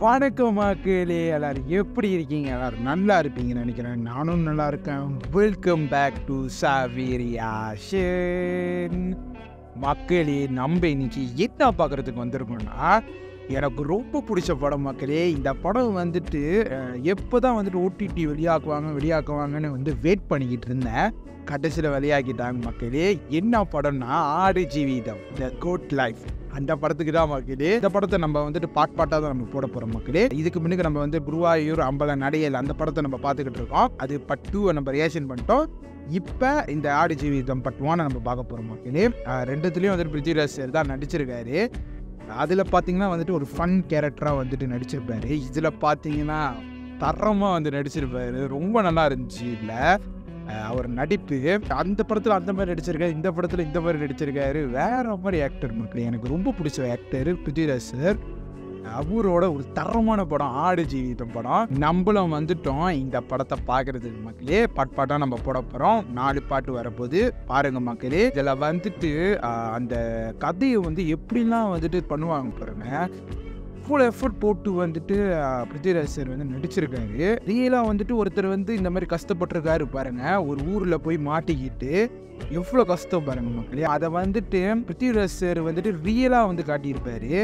வணக்கம் மக்களே எல்லாரும் எப்படி இருக்கீங்க எல்லாரும் நல்லா இருப்பீங்கன்னு நினைக்கிறேன் நானும் நல்லா இருக்கேன் வெல்கம் பேக் டு சாவிரியாஷன் மக்களே நம்ம இன்னைக்கு என்ன பார்க்குறதுக்கு வந்திருக்கோம்னா எனக்கு ரொம்ப பிடிச்ச படம் மக்களே இந்த படம் வந்துட்டு எப்போ தான் வந்துட்டு ஓடிடி வெளியாக்குவாங்க வெளியாக்குவாங்கன்னு வந்து வெயிட் பண்ணிக்கிட்டு இருந்தேன் கடைசியில் வெளியாக்கிட்டாங்க மக்களே என்ன படம்னா ஆறு ஜீவிதம் த கோட் லைஃப் அந்த படத்துக்கு தான் மக்களே இந்த படத்தை நம்ம வந்துட்டு பாட் பாட்டாக தான் நம்ம போட போகிறோம் மக்களே இதுக்கு முன்னுக்கு நம்ம வந்து குருவாயூர் அம்பல நடையல் அந்த படத்தை நம்ம பார்த்துக்கிட்டு இருக்கோம் அது பட் டூவை நம்ம ரியாக்ஷன் பண்ணிட்டோம் இப்போ இந்த ஆடு ஜீவிதம் பட் ஒனை நம்ம பார்க்க போகிறோம் மக்களே அஹ் ரெண்டுத்துலேயும் வந்துட்டு பிரித்திவிராஜ் சார் தான் நடிச்சிருக்காரு அதில் பார்த்தீங்கன்னா வந்துட்டு ஒரு ஃபன் கேரக்டராக வந்துட்டு நடிச்சிருப்பாரு இதில் பார்த்தீங்கன்னா தரமாக வந்து நடிச்சிருப்பாரு ரொம்ப நல்லா இருந்துச்சு இல்லை அவர் நடிப்பு அந்த படத்தில் அந்த மாதிரி நடிச்சிருக்காரு இந்த படத்தில் இந்த மாதிரி நடிச்சிருக்காரு வேற மாதிரி ஆக்டர் மக்களே எனக்கு ரொம்ப பிடிச்ச ஆக்டர் பிருத்திவிராஜ் சார் அவரோட ஒரு தரமான படம் ஆடு ஜீவிதம் படம் நம்மளும் வந்துட்டோம் இந்த படத்தை பார்க்கறதுக்கு மக்களே பாட் பாட்டா நம்ம போட போகிறோம் நாலு பாட்டு வரப்போகுது பாருங்க மக்களே இதில் வந்துட்டு ஆஹ், அந்த கதையை வந்து எப்படிலாம் வந்துட்டு பண்ணுவாங்க பாருங்க ஃபுல் எஃபர்ட் போட்டு வந்துட்டு ஆஹ், பிருத்திவிராஜ் சார் வந்து நடிச்சிருக்காரு ரியலாக வந்துட்டு ஒருத்தர் வந்து இந்த மாதிரி கஷ்டப்பட்டிருக்காரு பாருங்க ஒரு ஊரில் போய் மாட்டிக்கிட்டு எவ்வளோ கஷ்டம் பாருங்க மக்களே அதை வந்துட்டு பிருத்திவிராஜ் சார் வந்துட்டு ரியலாக வந்து காட்டியிருப்பாரு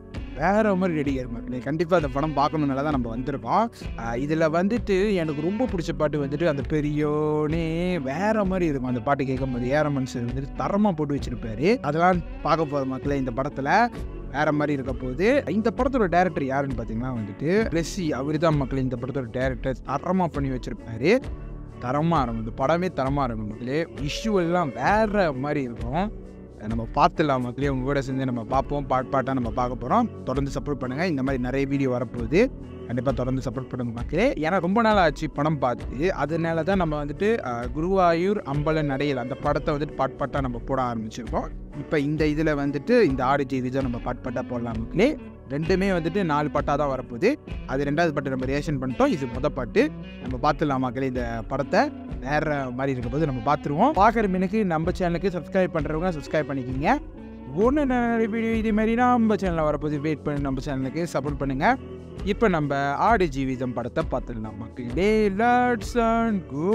வேற மாதிரி ரெடியார் மக்களே கண்டிப்பாக அந்த படம் பார்க்கணுனால தான் நம்ம வந்திருக்கோம் இதில் வந்துட்டு எனக்கு ரொம்ப பிடிச்ச பாட்டு வந்துட்டு அந்த பெரியோனே வேற மாதிரி இருக்கும் அந்த பாட்டு கேட்கும்போது ஏற மனுஷன் வந்துட்டு தரமாக போட்டு வச்சிருப்பாரு அதெல்லாம் பார்க்க போகிற மக்களே இந்த படத்தில் வேற மாதிரி இருக்க போகுது இந்த படத்தோட டேரக்டர் யாருன்னு பார்த்தீங்கன்னா வந்துட்டு பிளஸ்ஸி அவர் தான் மக்களே இந்த படத்தோட டேரக்டர் தரமாக பண்ணி வச்சிருப்பாரு தரமாக இருக்கும் இந்த படமே தரமாக இருக்கும் மக்களே விஷுவல்லாம் வேற மாதிரி இருக்கும் நம்ம பார்த்துலாம் மக்களே உங்க கூட சேர்ந்து நம்ம பார்ப்போம் பாட் பாட்டாக நம்ம பார்க்க போகிறோம் தொடர்ந்து சப்போர்ட் பண்ணுங்கள் இந்த மாதிரி நிறைய வீடியோ வரப்போகுது கண்டிப்பாக தொடர்ந்து சப்போர்ட் பண்ணுங்க மக்களே ஏன்னா ரொம்ப நாள் ஆச்சு படம் பார்த்து அதனால தான் நம்ம வந்துட்டு அஹ், குருவாயூர் அம்பலன் நடையில் அந்த படத்தை வந்துட்டு பாட் பாட்டாக நம்ம போட ஆரம்பிச்சிருக்கோம் இப்போ இந்த இதில் வந்துட்டு இந்த ஆடு செய்தி நம்ம பாட் பாட்டாக போடலாம் மக்களே ரெண்டுமே வந்துட்டு நாலு பாட்டாக தான் வரப்போகுது அது ரெண்டாவது பாட்டு நம்ம ரியாக்ஷன் பண்ணிட்டோம் இது முத பாட்டு நம்ம பார்த்துடலாம் மக்களே இந்த படத்தை வேற மாதிரி இருக்க போது நம்ம பார்த்துருவோம் பார்க்குற மீனுக்கு நம்ம சேனலுக்கு சப்ஸ்கிரைப் பண்ணுறவங்க சப்ஸ்கிரைப் பண்ணிக்கிங்க ஒன்று நிறைய வீடியோ இதே மாதிரி நம்ம சேனலில் வரப்போது வெயிட் பண்ணி நம்ம சேனலுக்கு சப்போர்ட் பண்ணுங்க இப்போ நம்ம ஆடு ஜீவிதம் படத்தை பார்த்துடலாம் மக்களே லட்ஸ் அண்ட் கோ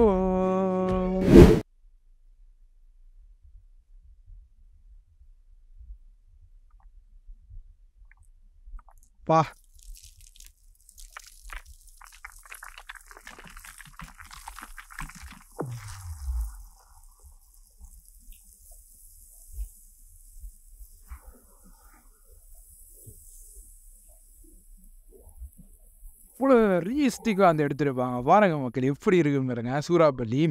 பா இவ்வளோ ரியலிஸ்டிக்காக அந்த எடுத்துருப்பாங்க பாருங்க மக்கள் எப்படி இருக்குன்னு பாருங்க சூறாப்பள்ளி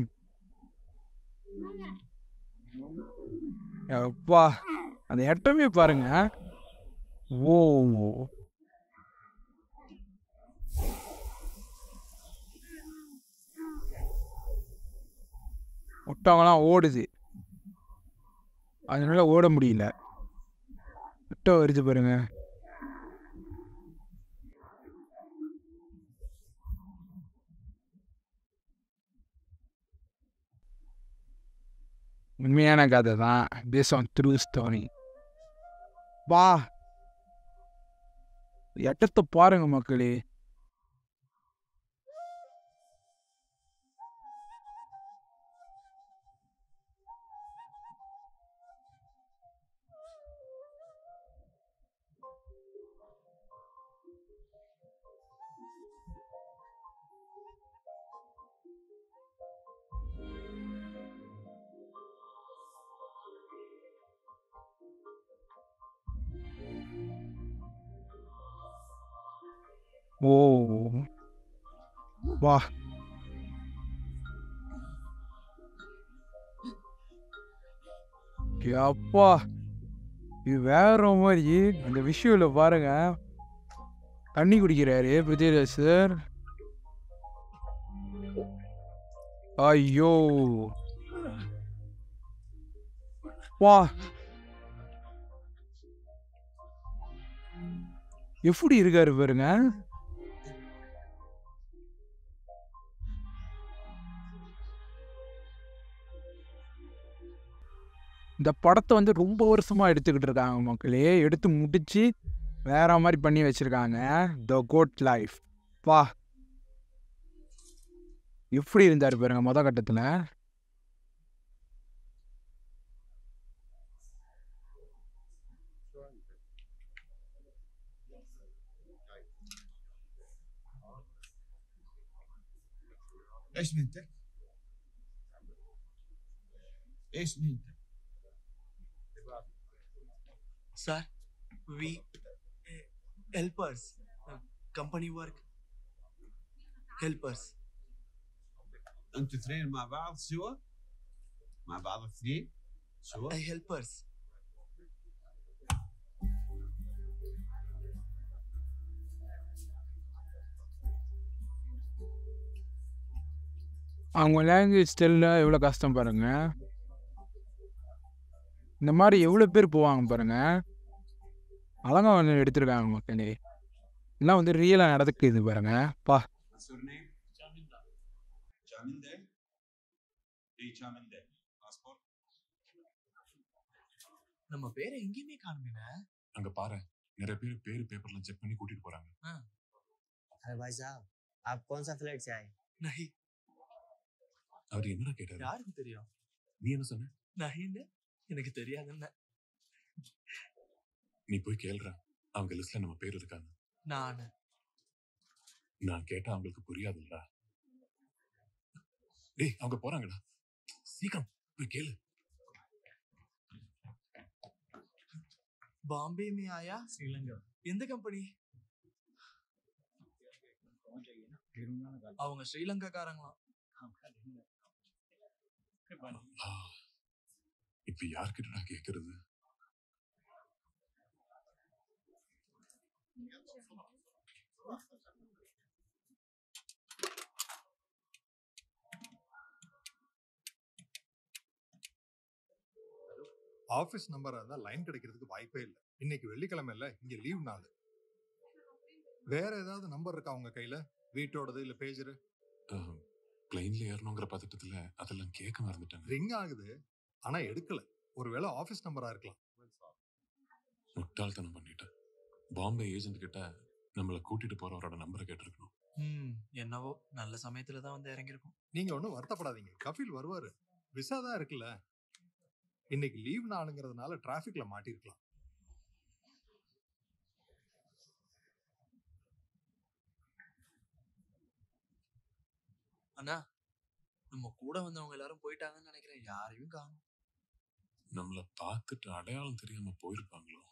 அப்பா அந்த இடமே பாருங்க ஓ ஒட்டவங்களாம் ஓடுது அதனால ஓட முடியல ஒட்டம் வருது பாருங்க உண்மையான கதை தான் பேஸ் ஆன் த்ரூ ஸ்டோரி வா இடத்த பாருங்க மக்களே ஓ வா அப்பா இது வேற மாதிரி அந்த விஷயம்ல பாருங்க தண்ணி குடிக்கிறாரு பிருத்திவிராஜ் சார் ஐயோ வா எப்படி இருக்காரு பாருங்க இந்த படத்தை வந்து ரொம்ப வருஷமா எடுத்துக்கிட்டு இருக்காங்க மக்களே எடுத்து முடிச்சு வேற மாதிரி பண்ணி வச்சிருக்காங்க த கோட் லைஃப் பா எப்படி இருந்தார் பாருங்க முத கட்டத்தில் ايش مهنتك؟ ايش مهنتك؟ Sir, we uh, helpers, uh, company work, helpers. انتوا اثنين مع بعض سوا؟ مع بعض اثنين سوا؟ Uh, helpers. அவங்க லாங்குவேஜ் ஸ்டைலில் எவ்வளோ கஷ்டம் பாருங்க இந்த மாதிரி எவ்வளோ பேர் போவாங்க பாருங்க அழகா ஒன்று எடுத்திருக்காங்க மக்களே எல்லாம் வந்து ரியலாக நடக்குது பாருங்க பா What's your name? Chaminda. Chaminda? اي Chaminda. Passport? நம்ம பேரை எங்கேயுமே காணுமே அங்க பாரு நிறைய பேர் பேரு பேப்பர்ல செக் பண்ணி கூட்டிட்டு போறாங்க अरे भाई साहब आप कौन सा फ्लैट से आए நஹி அவர் என்னடா கேட்டாரு யாருக்கு தெரியும் நீ என்ன சொன்ன நஹின்னு எனக்கு தெரியாதுன்னு நீ போய் கேளுடா அவங்க லிஸ்ட்ல நம்ம பேர் இருக்காங்க நான் நான் கேட்டா அவங்களுக்கு புரியாதுல்ல டேய் அவங்க போறாங்கடா சீக்கிரம் போய் கேளு பாம்பே மே ஆயா ஸ்ரீலங்கா எந்த கம்பெனி அவங்க ஸ்ரீலங்காக்காரங்களாம் ஆ, இப்ப யார்கிட்டடா கேக்குறது ஆஃபீஸ் நம்பரா இருந்தா லைன் கிடைக்கிறதுக்கு வாய்ப்பே இல்லை இன்னைக்கு வெள்ளிக்கிழமை இல்ல இங்க லீவ் நாள் வேற ஏதாவது நம்பர் இருக்கா உங்க கையில வீட்டோடது இல்ல பேஜரு பிளைன்ல ஏறணுங்கிற பதட்டத்துல அதெல்லாம் கேட்க மறந்துட்டாங்க ரிங் ஆகுது ஆனா எடுக்கல ஒருவேளை ஆஃபீஸ் நம்பரா இருக்கலாம் முட்டாள்தனம் பண்ணிட்டேன் பாம்பே ஏஜென்ட் கிட்ட நம்மளை கூட்டிட்டு போறவரோட நம்பரை கேட்டிருக்கணும் ம் என்னவோ நல்ல சமயத்துல தான் வந்து இறங்கியிருக்கோம் நீங்க ஒன்றும் வருத்தப்படாதீங்க கபில் வருவாரு விசா தான் இருக்குல்ல இன்னைக்கு லீவ் நாளுங்கிறதுனால டிராஃபிக்ல மாட்டிருக்கலாம் அண்ணா நம்ம கூட வந்தவங்க எல்லாரும் போயிட்டாங்கன்னு நினைக்கிறேன் யாரையும் காணும் நம்மள பார்த்துட்டு அடையாளம் தெரியாம போயிருப்பாங்களோ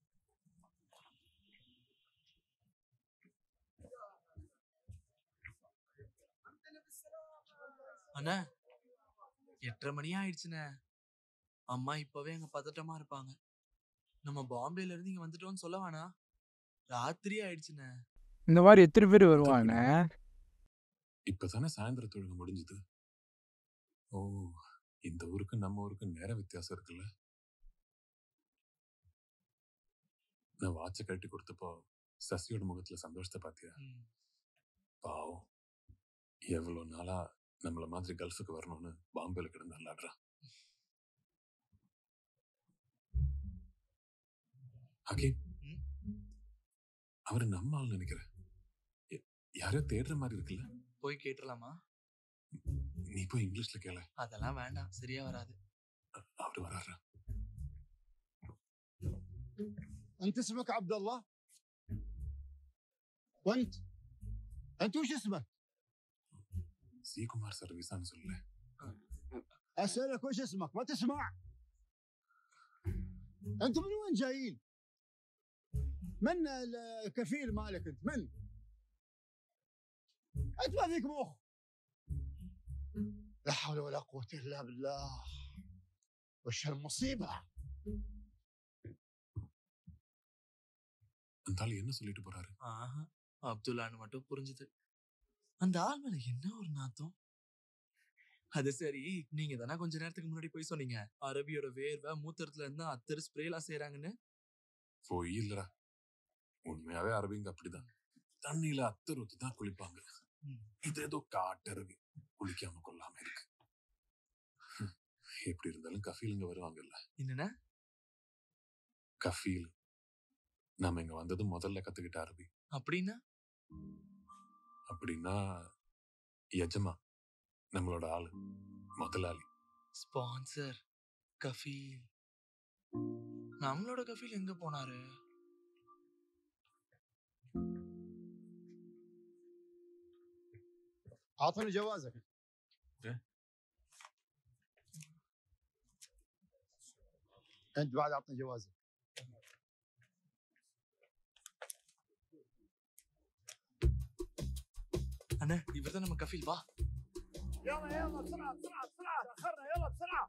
அண்ணா எட்டரை மணி ஆயிடுச்சுண்ணே அம்மா இப்பவே அங்க பதட்டமா இருப்பாங்க நம்ம பாம்பேல இருந்து இங்க வந்துட்டோம்னு சொல்ல வேணாம் ராத்திரி ஆயிடுச்சுண்ணே இந்த மாதிரி எத்தனை பேர் வருவாங்க இப்பதானே சாயந்தர தொழுகை முடிஞ்சது ஓ இந்த ஊருக்கு நம்ம ஊருக்கு நேர வித்தியாசம் இருக்குல்ல நான் வாட்சை கட்டி கொடுத்தப்போ சசியோட முகத்துல சந்தோஷத்தை பாத்தியா ம். பாவம் எவ்வளவு நாளா நம்மள மாதிரி கல்ஃபுக்கு வரணும்னு பாம்பேல கிடந்து அல்லாடுறான் ஹக்கீம் ம்? அவரு நம்ம ஆள் நினைக்கிறேன் ய- யாரையோ தேடுற மாதிரி இருக்குல்ல போய் கேட்டுடலாமா நீ போய் இங்கிலீஷ்ல கேள அதெல்லாம் வேண்டாம் சரியா வராது அவரு வராரு انت اسمك عبد الله وانت انت وش اسمك சி குமார் சர்வீஸான்னு சொல்லல اسالك وش اسمك ما تسمع انتم من وين جايين من الكفيل مالك انت من انت ما فيك مخ لا حول ولا قوه الا بالله وش هالمصيبه அந்த ஆள் என்ன சொல்லிட்டு போறாரு ஆஹா அப்துல்லான்னு மட்டும் புரிஞ்சுது அந்த ஆள் மேல என்ன ஒரு நாத்தம் அது சரி நீங்க தானே கொஞ்ச நேரத்துக்கு முன்னாடி போய் சொன்னீங்க அரபியோட வேர்வை மூத்திரத்துல இருந்து அத்தர் ஸ்ப்ரேலாம் செய்யறாங்கன்னு போய் இல்லடா உண்மையாவே அரபிங்க அப்படிதான் தண்ணியில அத்தர் ஊத்தி தான் குளிப்பாங்க ம். இது ஏதோ காட்டரவி குளிக்காம கொள்ளாம இருக்கு ஹம். எப்படி இருந்தாலும் கஃபீலுங்க வருவாங்கல்ல என்னன்னா கஃபீல் நாம இங்க வந்தது முதல்ல கத்துக்கிட்ட அரபி அப்படின்னா அப்படின்னா எஜமா நம்மளோட ஆளு முதலாளி ஸ்பான்சர் கஃபீல் நம்மளோட கஃபீல் எங்க போனாரு اعطني جوازك إيه؟ انت بعد اعطني جوازك அண்ணா இவர் தான் நம்ம கஃபீல் வா يلا يلا بسرعه بسرعه بسرعه تاخرنا يلا بسرعه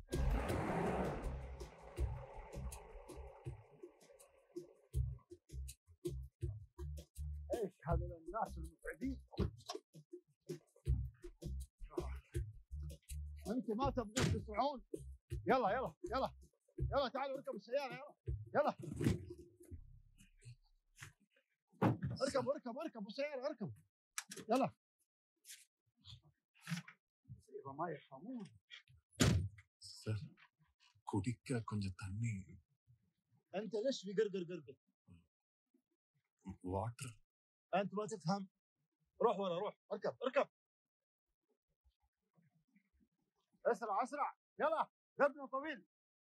ايش هذول الناس المتعبين انت ما تبغون تسرعون يلا يلا يلا يلا تعالوا اركبوا السياره يلا يلا اركبوا اركبوا اركبوا السياره اركبوا يلا مصيبه ما يفهمون சார் குடிக்க கொஞ்சம் தண்ணி انت ليش في قرقر قرقر வாட்டர் انت ما تفهم روح ورا روح اركب اركب اسرع اسرع يلا ابنه طويل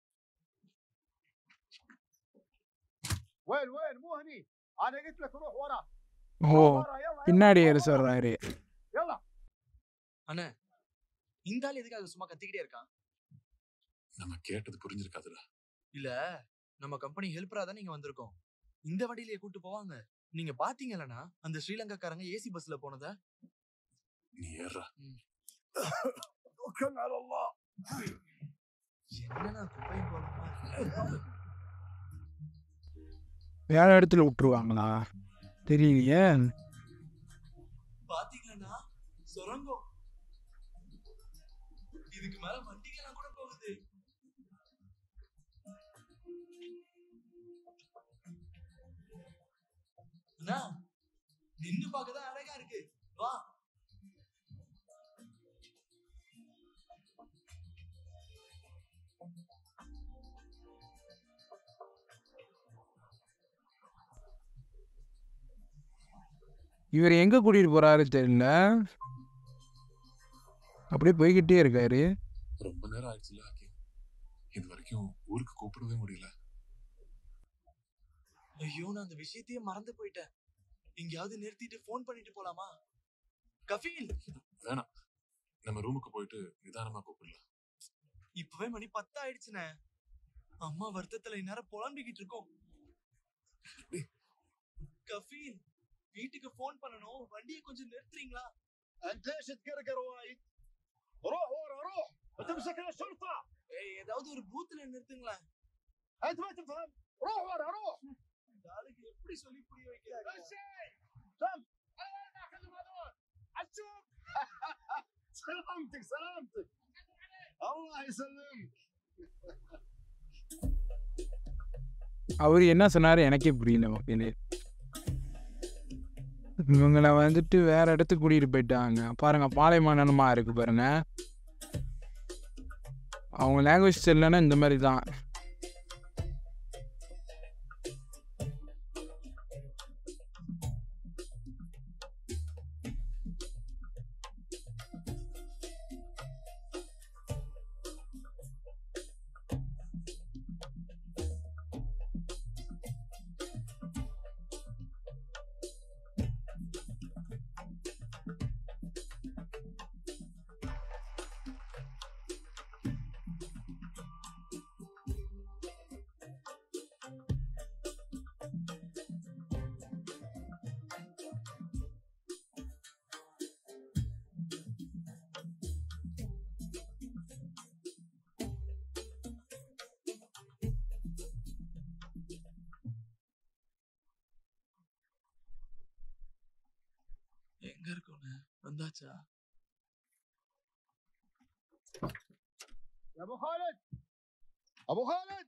وين وين مو هني انا قلت لك روح ورا ஓ روح ورا يلا பின்னாடி يلا, ஏறு روح ورا. சொல்றாரு يلا அண்ணா இந்த ஆள் எதுக்காக சும்மா கத்திக்கிட்டே இருக்கான் நம்ம கேட்டது புரிஞ்சிருக்காதுல இல்ல நம்ம கம்பெனி ஹெல்ப்பரா தான் நீங்க வந்திருக்கோம் இந்த வண்டியிலேயே கூட்டு போவாங்க நீங்க பாத்தீங்களா அந்த ஸ்ரீலங்காக்காரங்க ஏசி பஸ்ல போனத நீ ஏறா توكلنا على الله என்னன்னா குப்பையும் போலாமா வேற இடத்துல விட்டுருவாங்களா தெரியலையே பாத்தீங்களா சுரங்கம் இதுக்கு மேல வண்டிகள்லாம் கூட போகுது அண்ணா நின்னு பார்க்கதான் அழகா இருக்கு வா இவர் எங்க கூட்டிட்டு போறாரு தெரியல அப்படியே போய்கிட்டே இருக்காரு ரொம்ப நேரம் ஆயிடுச்சுல ஆக்கி இது வரைக்கும் ஊருக்கு கூப்பிடவே முடியல ஐயோ நான் அந்த விஷயத்தையே மறந்து போயிட்டேன் எங்கேயாவது நிறுத்திட்டு ஃபோன் பண்ணிட்டு போலாமா கஃபீல் வேணாம் நம்ம ரூமுக்கு போயிட்டு நிதானமா கூப்பிடலாம் இப்பவே மணி பத்து ஆயிடுச்சுனே அம்மா வருத்தத்துல இந்நேரம் புலம்பிக்கிட்டு இருக்கோம் கஃபீல் வீட்டுக்கு ஃபோன் பண்ணணும் வண்டியை கொஞ்சம் நிறுத்துறீங்களா انت ليش تقرقر وايد؟ روح ورا روح وتمسك الشرطه ஏய் ஏதாவது ஒரு பூத்துல நிறுத்துங்களேன் انت ما تفهم روح ورا روح இந்த ஆளுக்கு எப்படி சொல்லி புரிய வைக்கிறாங்க ماشي سم انا ناخذهم هذول عشوف سلامتك سلامتك الله يسلمك அவர் என்ன சொன்னாரு எனக்கே புரியல மக்களே இவங்கள வந்துட்டு வேற இடத்துக்கு கூட்டிட்டு போயிட்டாங்க பாருங்க பாலைமானமா இருக்கு பாருங்க அவங்க லாங்குவேஜ் தெரியலன்னா இந்த மாதிரி தான் எங்க இருக்கோன்னு வந்தாச்சா يا ابو خالد ابو خالد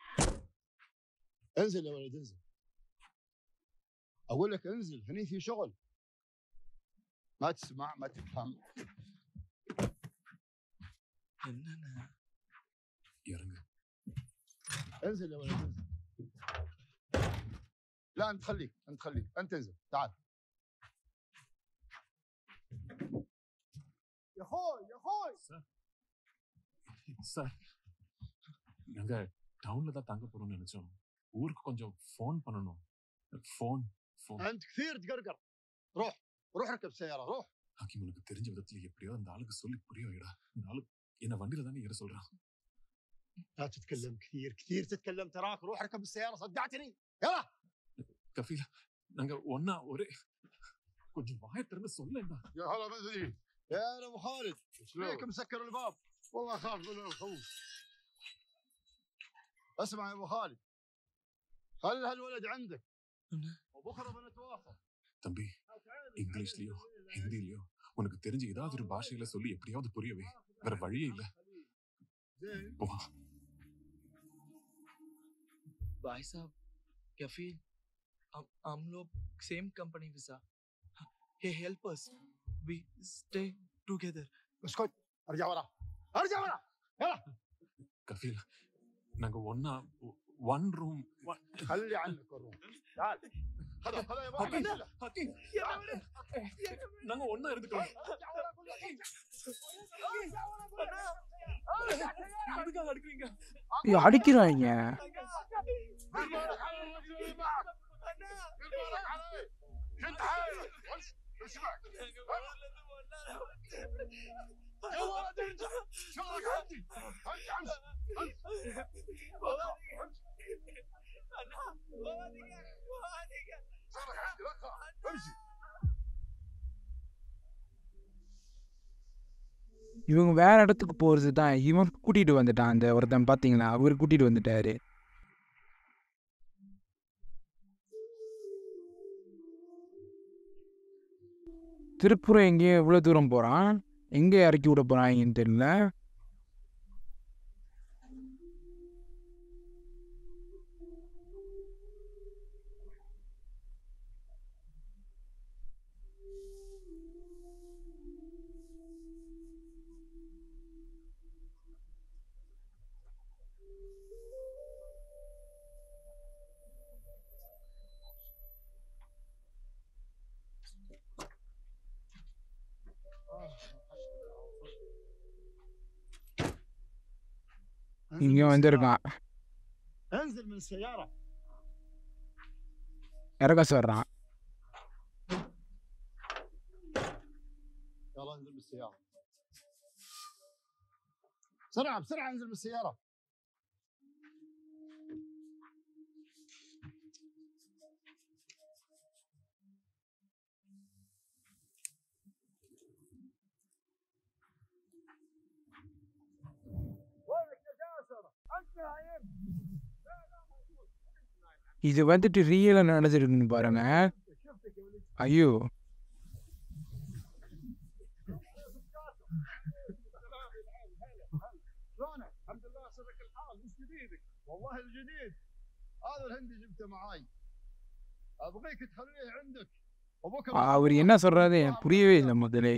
انزل يا ولد انزل اقول لك انزل هني في شغل ما تسمع ما تفهم என்னன்னு இறங்கு انزل يا ولد انزل لا انت خليك انت خليك انت انزل تعال يا اخوي يا اخوي சார் நாங்க டவுன்ல தான் தங்க போறோம்னு நினைச்சோம் ஊருக்கு கொஞ்சம் ஃபோன் பண்ணணும் ஃபோன் ஃபோன் انت كثير تقرقر روح روح اركب سياره روح ஹக்கீம் உனக்கு தெரிஞ்ச விதத்துல எப்படியோ அந்த ஆளுக்கு சொல்லி புரிய வைடா இந்த ஆளு என்ன வண்டியில தானே ஏற சொல்றான் لا تتكلم كثير كثير تتكلم تراك روح اركب السياره صدعتني يلا கஃபீலா நாங்க ஒன்னா ஒரே கொஞ்சம் வாய திறந்து சொல்லேன்டா يا هلا بدري يا هلا ابو خالد ليك مسكر الباب والله اخاف من الخوف اسمع يا ابو خالد خلي هالولد عندك وبكره بنتواصل தம்பி இங்கிலீஷ்லயோ ஹிந்திலயோ உனக்கு தெரிஞ்ச ஏதாவது ஒரு பாஷையில சொல்லி எப்படியாவது புரியவே வேற வழியே இல்ல زين போ भाई साहब कफील हम हम लोग सेम कंपनी वीजा हे help us we stay together اسكت ارجع ورا ارجع ورا கஃபீல் நாங்க ஒன்னா ஒன் ரூம் خلي عنك الروح تعال خذ خذ يا ابو حكيم. أحمد. நாங்க ஒன்னா இருந்துக்கலாம் ارجع ورا أقول لك. எதுக்காக அடுக்குறீங்க ஐயோ, அடிக்கிறாங்க دير بالك على الرجل اللي معك دير بالك عليه شد حيلك اسمع يا ولد ارجع شغلك عندي انت امس شغلك عندي لا تخاف امشي இவங்க வேற இடத்துக்கு போறது தான் இவன் கூட்டிட்டு வந்துட்டான் அந்த ஒருத்தன் பாத்தீங்களா அவர் கூட்டிட்டு வந்துட்டாரு திருப்புரம் எங்கேயோ எவ்வளோ தூரம் போகிறான் எங்கே இறக்கி விட போகிறாங்கன்னு தெரியல இங்கே வந்திருக்கான் انزل من السياره இறக்க சொல்கிறான் يلا انزل من السياره بسرعه بسرعه انزل من السياره وينك يا جاسر انت نايم இது வந்துட்டு ரியலாக நடந்திருக்குன்னு பாருங்க شفتك يا ولد ஐயோ شلونك؟ الحمد لله سبك الحال وش جديدك؟ والله الجديد هذا الهندي جبته معاي ابغيك تخليه عندك وبكره அவர் என்ன சொல்றாரு எனக்கு புரியவே இல்லை முதலே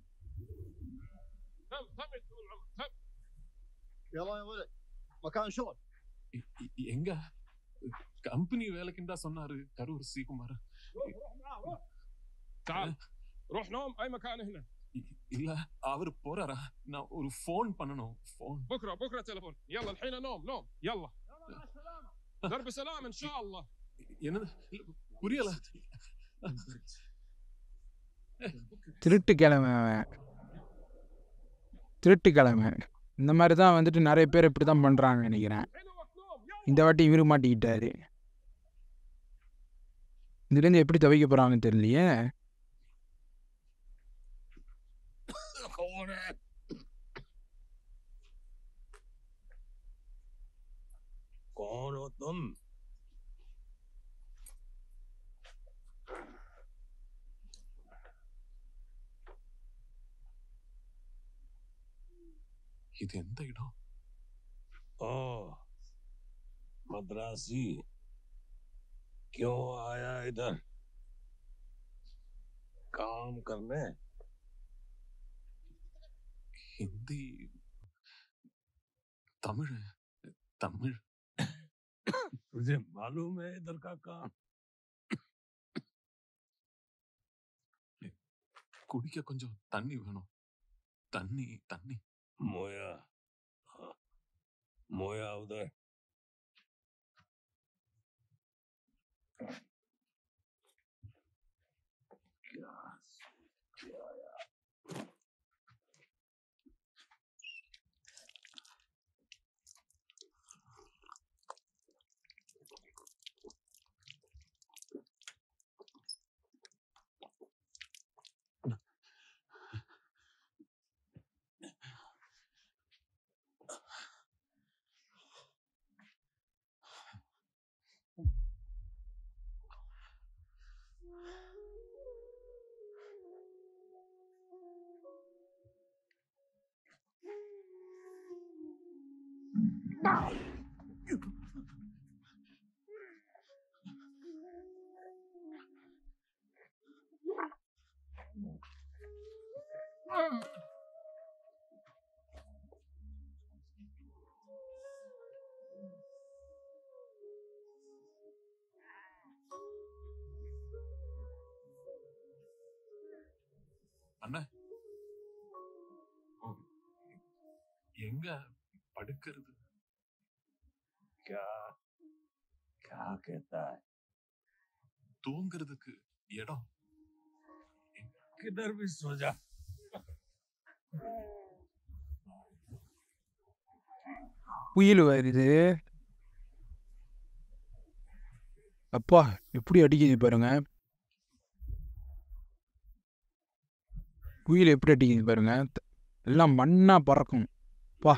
يلا يا ولد مكان شغل எ- எ- எங்க கம்பெனி வேலைக்குன்னு தான் சொன்னாரு கரூர் சீக்குமார் روح روح معاه روح تعال روح نوم اي مكان هنا இ- இல்ல அவர் போறாரா நான் ஒரு ஃபோன் பண்ணணும் ஃபோன் بكره بكره تليفون يلا الحين نوم نوم يلا يلا مع السلامه درب سلام ان شاء الله என்னது இல்ல, புரியல திருட்டு கிழமை அவன் திருட்டு கிழமை இந்த மாதிரி தான் வந்துட்டு நிறைய பேர் இப்படி தான் பண்ணுறாங்க நினைக்கிறேன் الحين وقت نوم يلا இந்த வாட்டி இவரு மாட்டிக்கிட்டாரு இதுலேருந்து எப்படி தவிக்க போகிறாங்கன்னு தெரியலையே कौन हो तुम இது எந்த இடம் ओ मद्रासी क्यों आया इधर काम करने ஹிந்தி தமிழ் தமிழ் तुझे मालूम है इधर का काम குடிக்க கொஞ்சம் தண்ணி வேணும் தண்ணி தண்ணி मोया हाँ, मोया उधर அண்ணா ஓ, எங்க படுக்கிறது क्या क्या कहता है தூங்குறதுக்கு இடம் किधर भी सो जा புயல் வருது அப்பா எப்படி அடிக்குது பாருங்க புயல் எப்படி அடிக்குது பாருங்க த- எல்லாம் மண்ணா பறக்கும் பா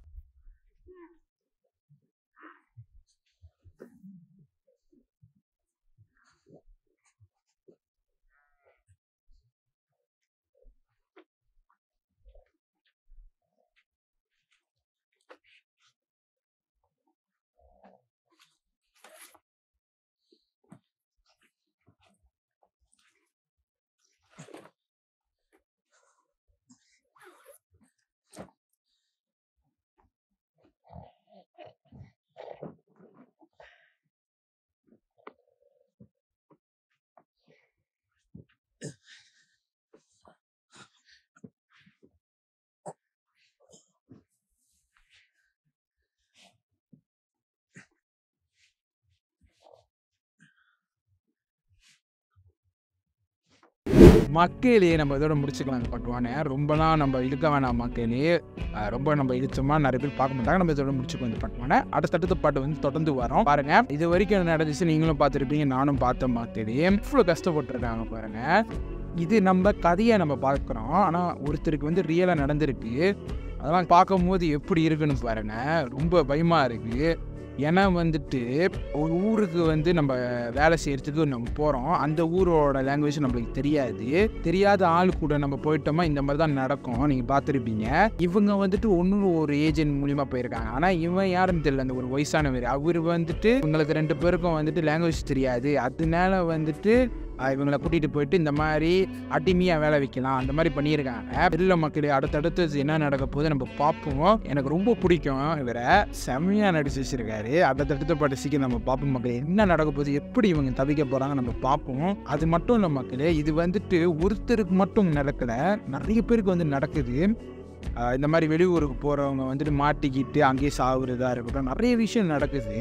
மக்களே நம்ம இதோட முடிச்சுக்கலாம் பட்டுவானே ரொம்பலாம் நம்ம இழுக்க வேணாம் மக்களே அஹ் ரொம்ப நம்ம இழுச்சோமா நிறைய பேர் பார்க்க மாட்டாங்க நம்ம இதோட முடிச்சுக்கோ வந்து பட்டுவானே அடுத்தடுத்த பாட்டு வந்து தொடர்ந்து வரோம் பாருங்க இது வரைக்கும் என்ன நடந்துச்சு நீங்களும் பார்த்துருப்பீங்க நானும் பார்த்தேன் மக்களே இவ்வளோ கஷ்டப்பட்டுருக்காங்க பாருங்க இது நம்ம கதையை நம்ம பார்க்குறோம் ஆனால் ஒருத்தருக்கு வந்து ரியலாக நடந்திருக்கு அதெல்லாம் பார்க்கும்போது எப்படி இருக்குன்னு பாருங்க ரொம்ப பயமாக இருக்குது ஏன்னா வந்துட்டு ஒரு ஊருக்கு வந்து நம்ம வேலை செய்யறதுக்கு நம்ம போகிறோம் அந்த ஊரோட லாங்குவேஜ் நம்மளுக்கு தெரியாது தெரியாத ஆள் கூட நம்ம போயிட்டோமா இந்த மாதிரி தான் நடக்கும் நீங்கள் பார்த்துருப்பீங்க இவங்க வந்துட்டு ஒன்று ஒரு ஏஜென்ட் மூலியமாக போயிருக்காங்க ஆனால் இவன் யாருன்னு தெரியல அந்த ஒரு வயசானவர் அவர் வந்துட்டு இவங்களுக்கு ரெண்டு பேருக்கும் வந்துட்டு லாங்குவேஜ் தெரியாது அதனால வந்துட்டு ஆஹ், இவங்களை கூட்டிகிட்டு போயிட்டு இந்த மாதிரி அடிமையாக வேலை வைக்கலாம் அந்த மாதிரி பண்ணியிருக்காங்க வெளில மக்களே அடுத்தடுத்து என்ன நடக்க போகுது நம்ம பார்ப்போம் எனக்கு ரொம்ப பிடிக்கும் இவரை செம்மையாக நடிச்சு வச்சிருக்காரு அடுத்தடுத்த பாட்டு சீக்கிரம் நம்ம பார்ப்போம் மக்களே என்ன நடக்க போகுது எப்படி இவங்க தவிக்க போகிறாங்க நம்ம பார்ப்போம் அது மட்டும் இல்லை மக்களே இது வந்துட்டு ஒருத்தருக்கு மட்டும் நடக்கலை நிறைய பேருக்கு வந்து நடக்குது ஆஹ் இந்த மாதிரி வெளியூருக்கு போகிறவங்க வந்துட்டு மாட்டிக்கிட்டு அங்கேயே சாகுறதா இருக்கட்டும் நிறைய விஷயம் நடக்குது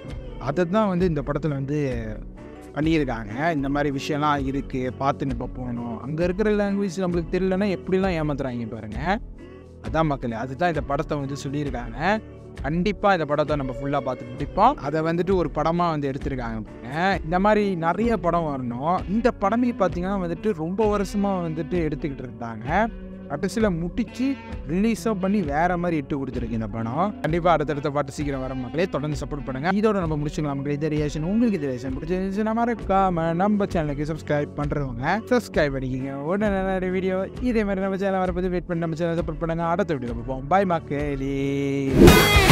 அதை தான் வந்து இந்த படத்தில் வந்து பண்ணியிருக்காங்க இந்த மாதிரி விஷயம்லாம் இருக்குது பார்த்து நம்ம போகணும் அங்கே இருக்கிற லாங்குவேஜ் நம்மளுக்கு தெரியலன்னா எப்படிலாம் ஏமாத்துறாங்க பாருங்க அதான் மக்களே அதுதான் இந்த படத்தை வந்து சொல்லியிருக்காங்க கண்டிப்பாக இந்த படத்தை நம்ம ஃபுல்லாக பார்த்து முடிப்போம் அதை வந்துட்டு ஒரு படமாக வந்து எடுத்திருக்காங்க பாருங்க. இந்த மாதிரி நிறைய படம் வரணும் இந்த படமே பார்த்தீங்கன்னா வந்துட்டு ரொம்ப வருஷமாக வந்துட்டு எடுத்துக்கிட்டு இருந்தாங்க கடைசியில் முட்டிச்சு ரிலீஸாக பண்ணி வேற மாதிரி இட்டு கொடுத்துருக்கு இந்த படம் கண்டிப்பாக அடுத்தடுத்த பாட்டு சீக்கிரம் வர மக்களே தொடர்ந்து சப்போர்ட் பண்ணுங்க இதோட நம்ம முடிச்சுக்கலாம் மக்களே இந்த ரியாக்ஷன் உங்களுக்கு இந்த ரியாக்ஷன் பிடிச்சிருந்துச்சுன்னா மறக்காம நம்ம சேனலுக்கு சப்ஸ்கிரைப் பண்ணுறவங்க சப்ஸ்கிரைப் பண்ணிக்கிங்க உடனே நிறைய வீடியோ இதே மாதிரி நம்ம சேனல் வரப்போது வெயிட் பண்ணி நம்ம சேனல் சப்போர்ட் பண்ணுங்க அடுத்த வீடியோ பார்ப்போம் பாய் மக்களே